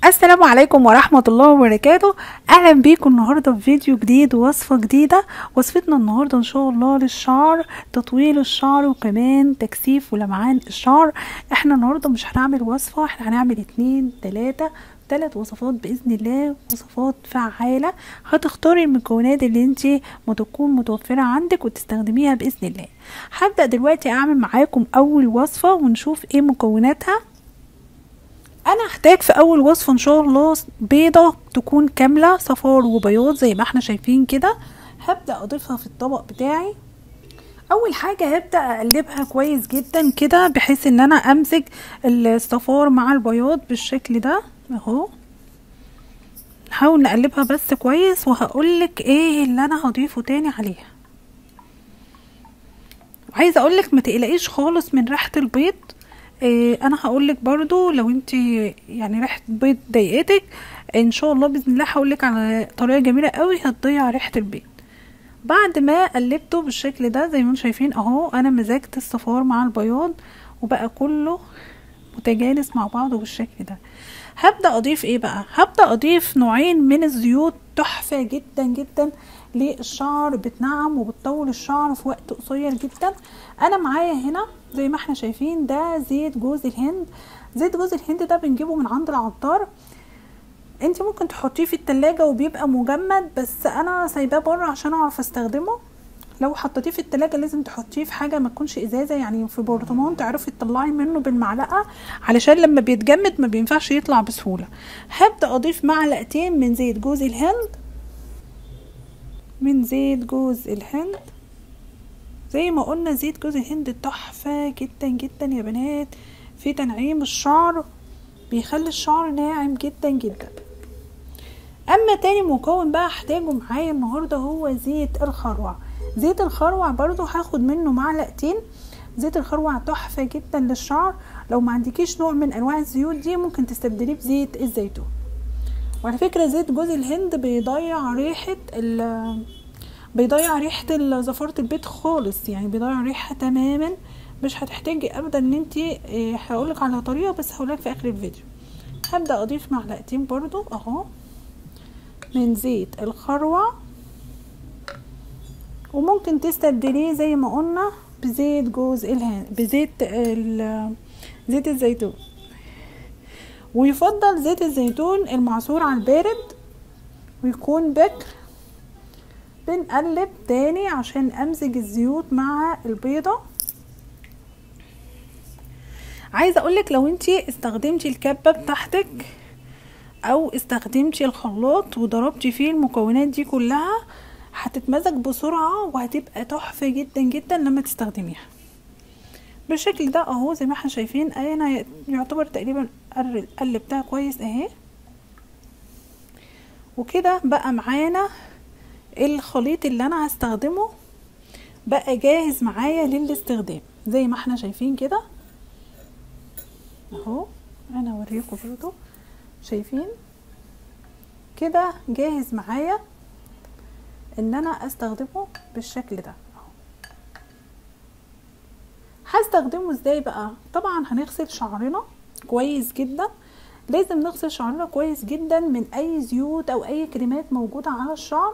السلام عليكم ورحمة الله وبركاته اهلا بيكم النهاردة في فيديو جديد ووصفة جديدة وصفتنا النهاردة ان شاء الله للشعر تطويل الشعر وكمان تكثيف ولمعان الشعر احنا النهاردة مش هنعمل وصفة احنا هنعمل اتنين تلاتة ثلاث وصفات باذن الله وصفات فعاله هتختاري المكونات اللي انت تكون متوفره عندك وتستخدميها باذن الله هبدا دلوقتي اعمل معاكم اول وصفه ونشوف ايه مكوناتها انا هحتاج في اول وصفه ان شاء الله بيضه تكون كامله صفار وبياض زي ما احنا شايفين كده هبدا اضيفها في الطبق بتاعي اول حاجه هبدا اقلبها كويس جدا كده بحيث ان انا امزج الصفار مع البياض بالشكل ده اهو نحاول نقلبها بس كويس وهقولك ايه اللي انا هضيفه تاني عليها وعايزه اقولك ما تقلقيش خالص من ريحه البيض إيه انا هقولك برضو لو انت يعني ريحه البيض ضايقتك ان شاء الله باذن الله هقولك على طريقه جميله قوي هتضيع ريحه البيض بعد ما قلبته بالشكل ده زي ما انتم شايفين اهو انا مزجت الصفار مع البياض وبقى كله متجانس مع بعضه بالشكل ده هبدا اضيف ايه بقى هبدا اضيف نوعين من الزيوت تحفه جدا جدا للشعر بتنعم وبتطول الشعر في وقت قصير جدا انا معايا هنا زي ما احنا شايفين ده زيت جوز الهند زيت جوز الهند ده بنجيبه من عند العطار انت ممكن تحطيه في التلاجة وبيبقى مجمد بس انا سايباه بره عشان اعرف استخدمه لو حطيتيه في التلاجة لازم تحطيه في حاجة ما تكونش ازازة يعني في برطمان تعرفي تطلعي منه بالمعلقة علشان لما بيتجمد ما بينفعش يطلع بسهولة هبدأ اضيف معلقتين من زيت جوز الهند من زيت جوز الهند زي ما قلنا زيت جوز الهند تحفة جدا جدا يا بنات في تنعيم الشعر بيخلي الشعر ناعم جدا جدا اما تاني مكون بقى احتاجه معايا النهاردة هو زيت الخروع زيت الخروع برضو هاخد منه معلقتين زيت الخروع تحفة جدا للشعر لو ما عندكيش نوع من انواع الزيوت دي ممكن تستبدليه بزيت الزيتون وعلى فكرة زيت جوز الهند بيضيع ريحة ال بيضيع ريحة زفارة البيت خالص يعني بيضيع ريحة تماما مش هتحتاجي ابدا ان انت هقولك على طريقة بس هقولك في اخر الفيديو هبدأ اضيف معلقتين برضو اهو من زيت الخروع وممكن تستبدليه زي ما قلنا بزيت جوز الهند بزيت زيت الزيتون ويفضل زيت الزيتون المعصور على البارد ويكون بكر بنقلب تاني عشان امزج الزيوت مع البيضة عايزة اقولك لو انتي استخدمتي الكبة بتاعتك او استخدمتي الخلاط وضربتي فيه المكونات دي كلها هتتمزج بسرعة وهتبقى تحفة جدا جدا لما تستخدميها بالشكل ده اهو زي ما احنا شايفين انا يعتبر تقريبا قلبتها كويس اهي وكده بقى معانا الخليط اللي انا هستخدمه بقى جاهز معايا للاستخدام زي ما احنا شايفين كده اهو انا اوريكم برضو شايفين كده جاهز معايا ان انا استخدمه بالشكل ده هستخدمه ازاي بقى طبعا هنغسل شعرنا كويس جدا لازم نغسل شعرنا كويس جدا من اي زيوت او اي كريمات موجودة على الشعر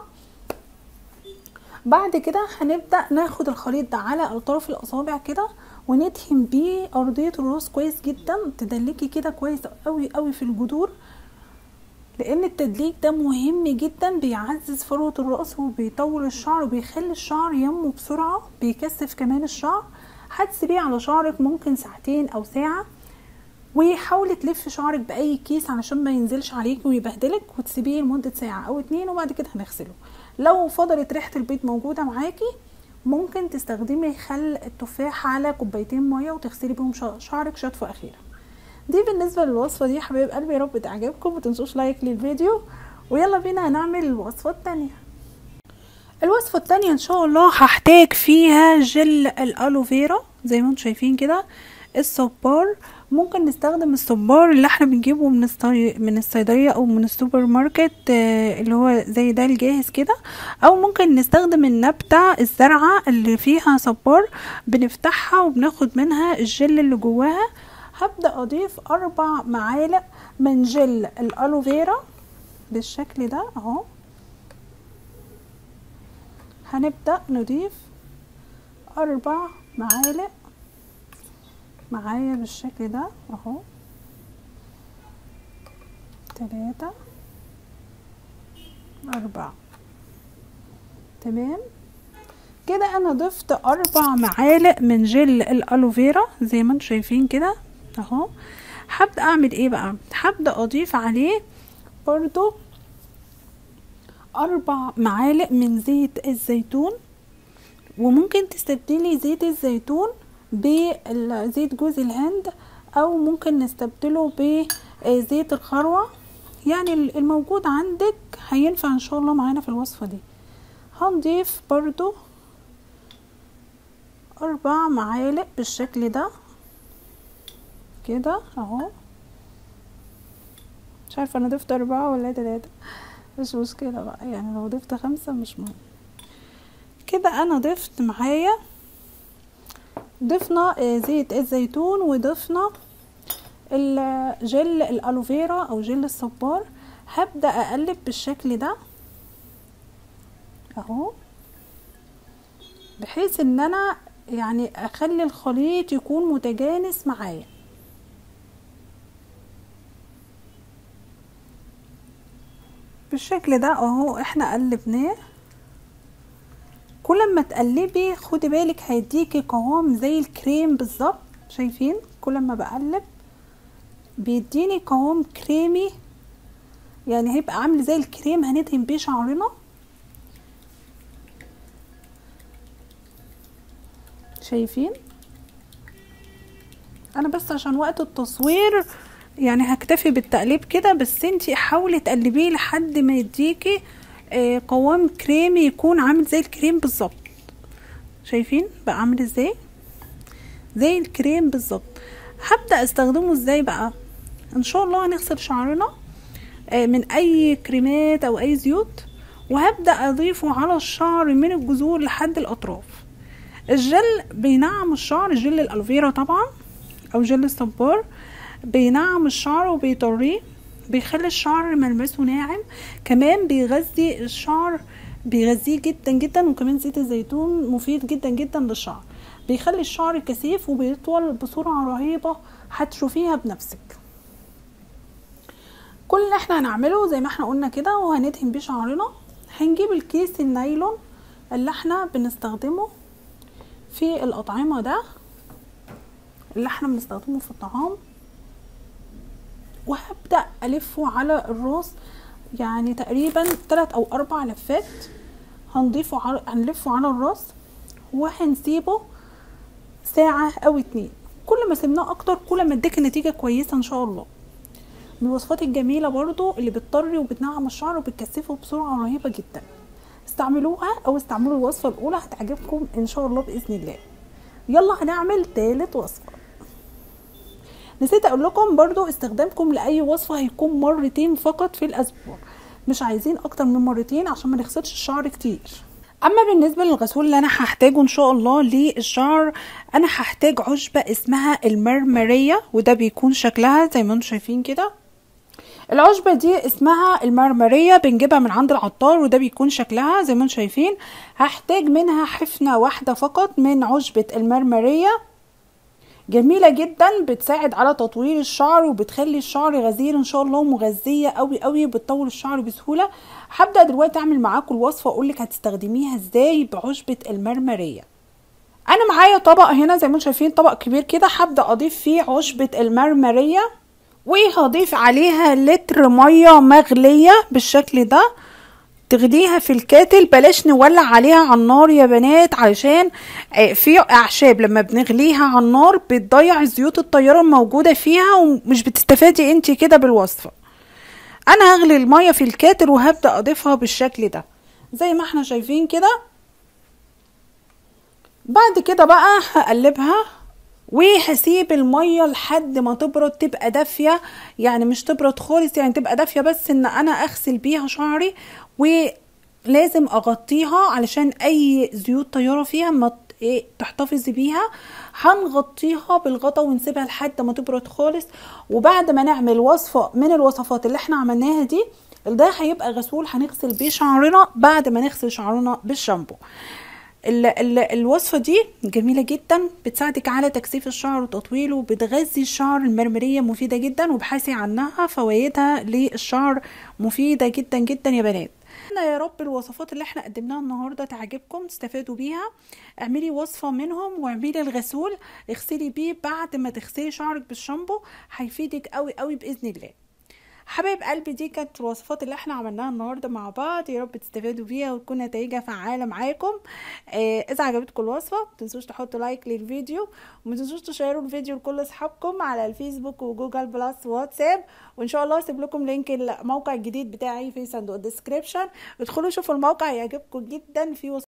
بعد كده هنبدأ ناخد الخليط ده على اطراف الاصابع كده وندهن بيه ارضية الراس كويس جدا تدلكي كده كويس قوي قوي في الجذور لان التدليك ده مهم جدا بيعزز فروة الرأس وبيطول الشعر وبيخلي الشعر ينمو بسرعة بيكثف كمان الشعر هتسيبيه على شعرك ممكن ساعتين او ساعة وحاولي تلفي شعرك باي كيس علشان ما ينزلش عليك ويبهدلك وتسيبيه لمدة ساعة او اتنين وبعد كده هنغسله لو فضلت ريحة البيض موجودة معاكي ممكن تستخدمي خل التفاح على كوبايتين مية وتغسلي بيهم شعرك شطفة اخيرة دي بالنسبة للوصفة دي حبايب قلبي يا رب تعجبكم متنسوش لايك للفيديو ويلا بينا هنعمل الوصفة التانية الوصفة التانية ان شاء الله هحتاج فيها جل الالوفيرا زي ما انتم شايفين كده الصبار ممكن نستخدم الصبار اللي احنا بنجيبه من الصي... من الصيدليه او من السوبر ماركت آه اللي هو زي ده الجاهز كده او ممكن نستخدم النبته الزرعه اللي فيها صبار بنفتحها وبناخد منها الجل اللي جواها هبدا اضيف اربع معالق من جل الالوفيرا بالشكل ده اهو هنبدأ نضيف اربع معالق معايا بالشكل ده اهو تلاتة أربعة تمام كده انا ضفت اربع معالق من جل الالوفيرا زي ما انتم شايفين كده اهو هبدا اعمل ايه بقى هبدا اضيف عليه برضو اربع معالق من زيت الزيتون وممكن تستبدلي زيت الزيتون بزيت جوز الهند او ممكن نستبدله بزيت الخروة يعني الموجود عندك هينفع ان شاء الله معانا في الوصفة دي هنضيف برضو اربع معالق بالشكل ده كده اهو مش عارفه انا ضفت اربعة ولا تلاتة مش مشكلة بقى يعني لو ضفت خمسة مش مهم كده انا ضفت معايا ضفنا زيت الزيتون وضفنا الجل الالوفيرا او جل الصبار هبدأ اقلب بالشكل ده اهو بحيث ان انا يعني اخلي الخليط يكون متجانس معايا بالشكل ده اهو احنا قلبناه كل ما تقلبي خدي بالك هيديكي قوام زي الكريم بالظبط شايفين كل ما بقلب بيديني قوام كريمي يعني هيبقى عامل زي الكريم هندهن بيه شعرنا شايفين انا بس عشان وقت التصوير يعني هكتفي بالتقليب كده بس انتي حاولي تقلبيه لحد ما يديكي آه قوام كريمي يكون عامل زي الكريم بالظبط شايفين بقى عامل ازاي زي الكريم بالظبط هبدا استخدمه ازاي بقى ان شاء الله هنغسل شعرنا آه من اي كريمات او اي زيوت وهبدا اضيفه على الشعر من الجذور لحد الاطراف الجل بينعم الشعر جل الالوفيرا طبعا او جل الصبار بينعم الشعر وبيطريه بيخلي الشعر ملمسه ناعم كمان بيغذي الشعر بيغذيه جدا جدا وكمان زيت الزيتون مفيد جدا جدا للشعر بيخلي الشعر كثيف وبيطول بسرعة رهيبة هتشوفيها بنفسك كل اللي احنا هنعمله زي ما احنا قلنا كده وهندهن بيه شعرنا هنجيب الكيس النايلون اللي احنا بنستخدمه في الأطعمة ده اللي احنا بنستخدمه في الطعام وهبدأ ألفه على الراس يعني تقريبا تلات أو أربع لفات هنضيفه على هنلفه على الراس وهنسيبه ساعة أو اتنين كل ما سيبناه أكتر كل ما اديك نتيجة كويسة إن شاء الله من الوصفات الجميلة برضو اللي بتطري وبتنعم الشعر وبتكثفه بسرعة رهيبة جدا استعملوها أو استعملوا الوصفة الأولى هتعجبكم إن شاء الله بإذن الله يلا هنعمل تالت وصفة نسيت اقول لكم برضو استخدامكم لاي وصفة هيكون مرتين فقط في الاسبوع مش عايزين اكتر من مرتين عشان ما نغسلش الشعر كتير اما بالنسبه للغسول اللي انا هحتاجه ان شاء الله للشعر انا هحتاج عشبه اسمها المرمريه وده بيكون شكلها زي ما انتم شايفين كده العشبه دي اسمها المرمريه بنجيبها من عند العطار وده بيكون شكلها زي ما انتم شايفين هحتاج منها حفنه واحده فقط من عشبه المرمريه جميلة جدا بتساعد على تطوير الشعر وبتخلي الشعر غزير ان شاء الله مغذية قوي قوي بتطول الشعر بسهولة هبدأ دلوقتي اعمل معاكم الوصفة اقولك هتستخدميها ازاي بعشبة المرمرية انا معايا طبق هنا زي ما انتم شايفين طبق كبير كده هبدأ اضيف فيه عشبة المرمرية وهضيف عليها لتر مية مغلية بالشكل ده تغليها في الكاتل بلاش نولع عليها على النار يا بنات علشان في اعشاب لما بنغليها على النار بتضيع الزيوت الطياره الموجوده فيها ومش بتستفادي انت كده بالوصفه انا هغلي الميه في الكاتل وهبدا اضيفها بالشكل ده زي ما احنا شايفين كده بعد كده بقى هقلبها وهسيب الميه لحد ما تبرد تبقى دافيه يعني مش تبرد خالص يعني تبقى دافيه بس ان انا اغسل بيها شعري ولازم اغطيها علشان اي زيوت طياره فيها ما ايه تحتفظي بيها هنغطيها بالغطا ونسيبها لحد ما تبرد خالص وبعد ما نعمل وصفه من الوصفات اللي احنا عملناها دي ده هيبقى غسول هنغسل بيه شعرنا بعد ما نغسل شعرنا بالشامبو ال ال الوصفة دي جميلة جدا بتساعدك على تكثيف الشعر وتطويله بتغذي الشعر المرمرية مفيدة جدا وبحثي عنها فوائدها للشعر مفيدة جدا جدا يا بنات يا رب الوصفات اللي احنا قدمناها النهارده تعجبكم تستفادوا بيها اعملي وصفه منهم واعملي الغسول اغسلي بيه بعد ما تغسلي شعرك بالشامبو هيفيدك قوي قوي باذن الله حبايب قلبي دي كانت الوصفات اللي احنا عملناها النهارده مع بعض يا رب تستفادوا بيها وتكون نتائجها فعاله معاكم آه اذا عجبتكم الوصفه متنسوش تحطوا لايك للفيديو ومتنسوش تشيروا الفيديو لكل اصحابكم على الفيسبوك وجوجل بلس واتساب وان شاء الله اسيب لكم لينك الموقع الجديد بتاعي في صندوق الديسكريبشن ادخلوا شوفوا الموقع يعجبكم جدا في